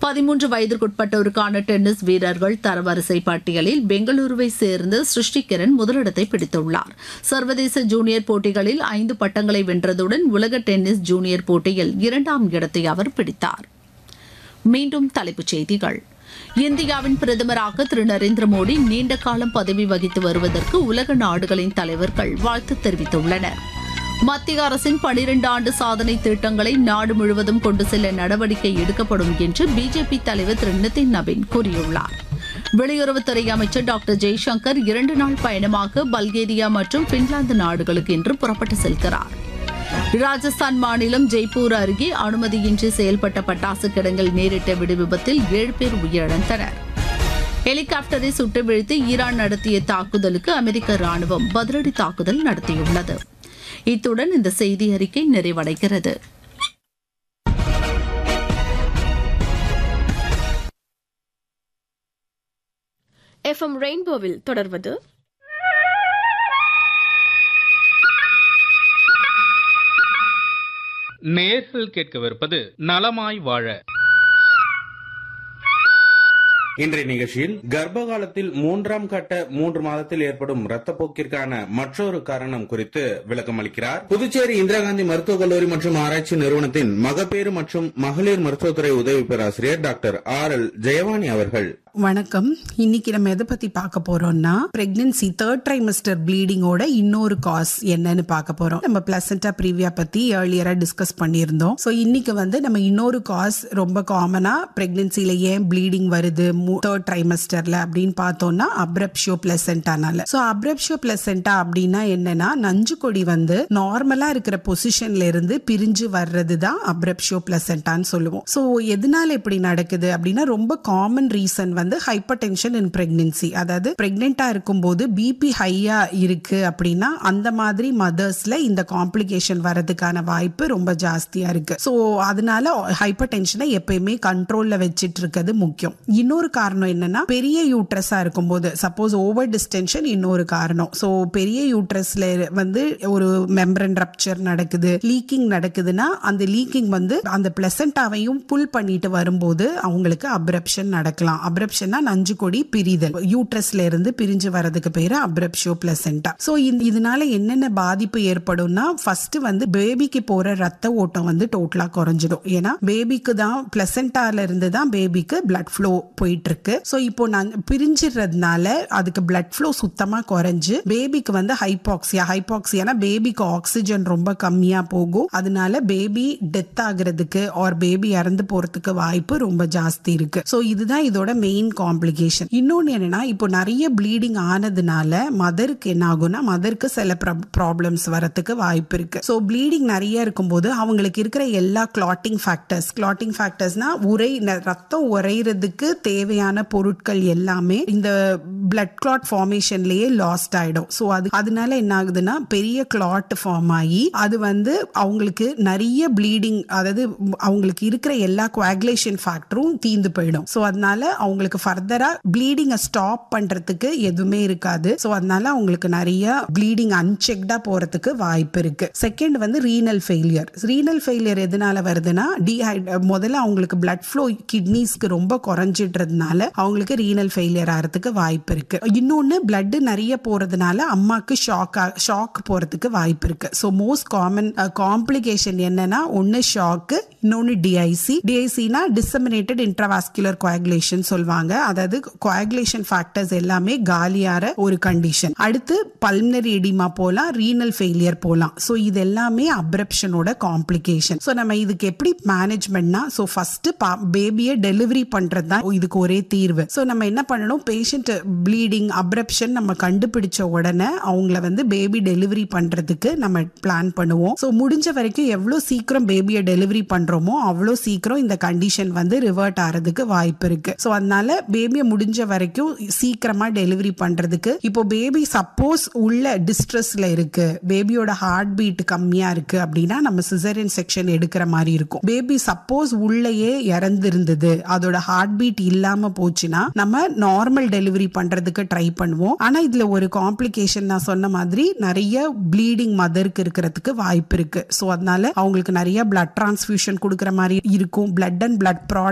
பதிமூன்று வயதிற்குட்பட்டோருக்கான டென்னிஸ் வீரர்கள் தரவரிசை பட்டியலில் பெங்களூருவை சேர்ந்த சிருஷ்டிகிரண் முதலிடத்தை பிடித்துள்ளார் சர்வதேச ஜூனியர் போட்டிகளில் ஐந்து பட்டங்களை வென்றதுடன் உலக டென்னிஸ் ஜூனியர் போட்டியில் இரண்டாம் இடத்தை அவர் பிடித்தார் மீண்டும் தலைப்புச் செய்திகள் இந்தியாவின் பிரதமராக திரு நரேந்திர மோடி நீண்ட காலம் பதவி வகித்து வருவதற்கு உலக நாடுகளின் தலைவர்கள் வாழ்த்து தெரிவித்துள்ளனர் மத்திய அரசின் பனிரெண்டு ஆண்டு சாதனை திட்டங்களை நாடு முழுவதும் கொண்டு செல்ல நடவடிக்கை எடுக்கப்படும் என்று பிஜேபி தலைவர் திரு நிதின் நவீன் கூறியுள்ளார் வெளியுறவுத்துறை அமைச்சர் டாக்டர் ஜெய்சங்கர் இரண்டு நாள் பயணமாக பல்கேரியா மற்றும் பின்லாந்து நாடுகளுக்கு இன்று புறப்பட்டு செல்கிறார் ராஜஸ்தான் மாநிலம் ஜெய்ப்பூர் அருகே அனுமதியின்றி செயல்பட்ட பட்டாசு கிடங்கில் நேரிட்ட வெடிவிபத்தில் ஏழு பேர் உயிரிழந்தனர் ஹெலிகாப்டரை சுட்டு வீழ்த்தி ஈரான் நடத்திய தாக்குதலுக்கு அமெரிக்க ராணுவம் பதிலடி தாக்குதல் நடத்தியுள்ளது இத்துடன் இந்த செய்தி அறிக்கை நிறைவடைகிறது எஃப்எம் ரெயின்போவில் தொடர்வது நேர்கள் கேட்கவிருப்பது நலமாய் வாழ இன்றைய நிகழ்ச்சியில் கர்ப்ப காலத்தில் மூன்றாம் கட்ட மூன்று மாதத்தில் ஏற்படும் ரத்தப்போக்கிற்கான மற்றொரு காரணம் குறித்து விளக்கம் அளிக்கிறார் புதுச்சேரி இந்திரா காந்தி மருத்துவக் கல்லூரி மற்றும் ஆராய்ச்சி நிறுவனத்தின் மகப்பேறு மற்றும் மகளிர் மருத்துவத்துறை உதவி பேராசிரியர் டாக்டர் ஆர் எல் ஜெயவாணி அவர்கள் வணக்கம் இன்னைக்கு நம்ம எதை பத்தி பார்க்க போறோம்னா பிரெக்னன்சி தேர்ட் ட்ரைமஸ்டர் ப்ளீடிங்கோட இன்னொரு காஸ் என்னன்னு பார்க்க போறோம் நம்ம பிளசண்டா ப்ரீவியா பத்தி ஏர்லியரா டிஸ்கஸ் பண்ணியிருந்தோம் ஸோ இன்னைக்கு வந்து நம்ம இன்னொரு காஸ் ரொம்ப காமனா பிரெக்னன்சில ஏன் ப்ளீடிங் வருது தேர்ட் ட்ரைமஸ்டர்ல அப்படின்னு பார்த்தோம்னா அப்ரப்ஷியோ பிளசண்டானால ஸோ அப்ரப்ஷியோ பிளசண்டா அப்படின்னா என்னன்னா நஞ்சு கொடி வந்து நார்மலா இருக்கிற பொசிஷன்ல இருந்து பிரிஞ்சு வர்றது தான் அப்ரப்ஷியோ பிளசண்டான்னு சொல்லுவோம் ஸோ எதனால இப்படி நடக்குது அப்படின்னா ரொம்ப காமன் ரீசன் வந்து ஹைப்பர் டென்ஷன் இன் பிரெக்னன்சி அதாவது பிரெக்னெண்டா இருக்கும்போது பிபி ஹையா இருக்கு அப்படின்னா அந்த மாதிரி மதர்ஸ்ல இந்த காம்ப்ளிகேஷன் வரதுக்கான வாய்ப்பு ரொம்ப ஜாஸ்தியா இருக்கு ஸோ அதனால ஹைப்பர் டென்ஷனை எப்பயுமே கண்ட்ரோல்ல வச்சிட்டு இருக்கிறது முக்கியம் இன்னொரு காரணம் என்னன்னா பெரிய யூட்ரஸா இருக்கும்போது சப்போஸ் ஓவர் டிஸ்டென்ஷன் இன்னொரு காரணம் ஸோ பெரிய யூட்ரஸ்ல வந்து ஒரு மெம்பரன் ரப்சர் நடக்குது லீக்கிங் நடக்குதுன்னா அந்த லீக்கிங் வந்து அந்த பிளசண்டாவையும் புல் பண்ணிட்டு வரும்போது அவங்களுக்கு அப்ரப்ஷன் நடக்கலாம் அப்ரப்ஷன்னா நஞ்சு கொடி பிரிதல் யூட்ரஸ்ல இருந்து பிரிஞ்சு வரதுக்கு பேரு அப்ரப்ஷியோ பிளசென்டா ஸோ இதனால என்னென்ன பாதிப்பு ஏற்படும்னா ஃபர்ஸ்ட் வந்து பேபிக்கு போற ரத்த ஓட்டம் வந்து டோட்டலா குறைஞ்சிடும் ஏன்னா பேபிக்கு தான் பிளசென்டால இருந்து தான் பேபிக்கு பிளட் ஃப்ளோ போயிட்டு இருக்கு ஸோ இப்போ நான் பிரிஞ்சிடுறதுனால அதுக்கு பிளட் ஃப்ளோ சுத்தமா குறைஞ்சு பேபிக்கு வந்து ஹைபாக்சியா ஹைபாக்சியானா பேபிக்கு ஆக்சிஜன் ரொம்ப கம்மியா போகும் அதனால பேபி டெத் ஆகுறதுக்கு ஆர் பேபி இறந்து போறதுக்கு வாய்ப்பு ரொம்ப ஜாஸ்தி இருக்கு ஸோ இதுதான் இதோட மெயின் காம்ப்ளிகேஷன் இன்னொன்னு என்னன்னா இப்போ நிறைய ப்ளீடிங் ஆனதுனால மதருக்கு என்ன ஆகும்னா மதருக்கு சில ப்ராப்ளம்ஸ் வரத்துக்கு வாய்ப்பு இருக்கு ஸோ ப்ளீடிங் நிறைய இருக்கும்போது அவங்களுக்கு இருக்கிற எல்லா கிளாட்டிங் ஃபேக்டர்ஸ் கிளாட்டிங் ஃபேக்டர்ஸ்னா உரை ரத்தம் உரைகிறதுக்கு தேவையான பொருட்கள் எல்லாமே இந்த பிளட் கிளாட் ஃபார்மேஷன்லயே லாஸ்ட் ஆயிடும் ஸோ அது அதனால என்ன ஆகுதுன்னா பெரிய கிளாட் ஃபார்ம் ஆகி அது வந்து அவங்களுக்கு நிறைய ப்ளீடிங் அதாவது அவங்களுக்கு இருக்கிற எல்லா குவாகுலேஷன் ஃபேக்டரும் தீந்து போயிடும் ஸோ அதனால அவங்களுக்கு ஃபர்தரா ப்ளீடிங்கை ஸ்டாப் பண்றதுக்கு எதுவுமே இருக்காது ஸோ அதனால அவங்களுக்கு நிறைய ப்ளீடிங் அன்செக்டா போறதுக்கு வாய்ப்பு இருக்கு செகண்ட் வந்து ரீனல் ஃபெயிலியர் ரீனல் ஃபெயிலியர் எதனால வருதுன்னா டீஹைட் முதல்ல அவங்களுக்கு பிளட் ஃப்ளோ கிட்னிஸ்க்கு ரொம்ப குறைஞ்சிடுறதுனால அவங்களுக்கு ரீனல் ஃபெயிலியர் ஆகிறதுக்கு வாய்ப்பு இருக்கு இன்னொன்னு பிளட் நிறைய போறதுனால அம்மாக்கு ஷாக் ஷாக் போறதுக்கு வாய்ப்பு இருக்கு ஸோ மோஸ்ட் காமன் காம்ப்ளிகேஷன் என்னன்னா ஒன்னு ஷாக்கு இன்னொன்னு டிஐசி டிஐசினா டிசமினேட்டட் இன்ட்ராவாஸ்குலர் கோஆகுலேஷன் சொல்லுவாங்க அதாவது கோஆகுலேஷன் ஃபேக்டர்ஸ் எல்லாமே காலியார ஒரு கண்டிஷன் அடுத்து பல்மனரி எடிமா போலாம் ரீனல் ஃபெயிலியர் போலாம் ஸோ இது எல்லாமே அப்ரப்ஷனோட காம்ப்ளிகேஷன் ஸோ நம்ம இதுக்கு எப்படி மேனேஜ்மெண்ட்னா ஸோ ஃபர்ஸ்ட் பேபியை டெலிவரி பண்றது தான் இதுக்கு ஒரே தீர்வு ஸோ நம்ம என்ன பண்ணணும் பேஷண்ட் ப்ளீடிங் அப்ரப்ஷன் நம்ம கண்டுபிடிச்ச உடனே அவங்கள வந்து பேபி டெலிவரி பண்றதுக்கு நம்ம பிளான் பண்ணுவோம் ஸோ முடிஞ்ச வரைக்கும் எவ்வளோ சீக்கிரம் பேபியை டெலிவரி பண்றோமோ அவ்வளோ சீக்கிரம் இந்த கண்டிஷன் வந்து ரிவர்ட் ஆகிறதுக்கு வாய்ப்பு இருக்கு ஸோ அதனால பேபியை முடிஞ்ச வரைக்கும் சீக்கிரமா டெலிவரி பண்றதுக்கு இப்போ பேபி சப்போஸ் உள்ள டிஸ்ட்ரெஸ்ல இருக்கு பேபியோட ஹார்ட் பீட் கம்மியா இருக்கு அப்படின்னா நம்ம சிசரியன் செக்ஷன் எடுக்கிற மாதிரி இருக்கும் பேபி சப்போஸ் உள்ளேயே இறந்திருந்தது அதோட ஹார்ட் பீட் இல்லாம போச்சுன்னா நம்ம நார்மல் டெலிவரி பண்றதுக்கு ட்ரை பண்ணுவோம் ஆனா இதுல ஒரு காம்ப்ளிகேஷன் நான் சொன்ன மாதிரி நிறைய ப்ளீடிங் மதருக்கு இருக்கிறதுக்கு வாய்ப்பு இருக்கு ஸோ அதனால அவங்களுக்கு நிறைய பிளட் டிரான்ஸ்ஃபியூஷன் கொடுக்குற மாதிரி இருக்கும் பிளட் அண்ட் பிளட் ப்ராடக்ட்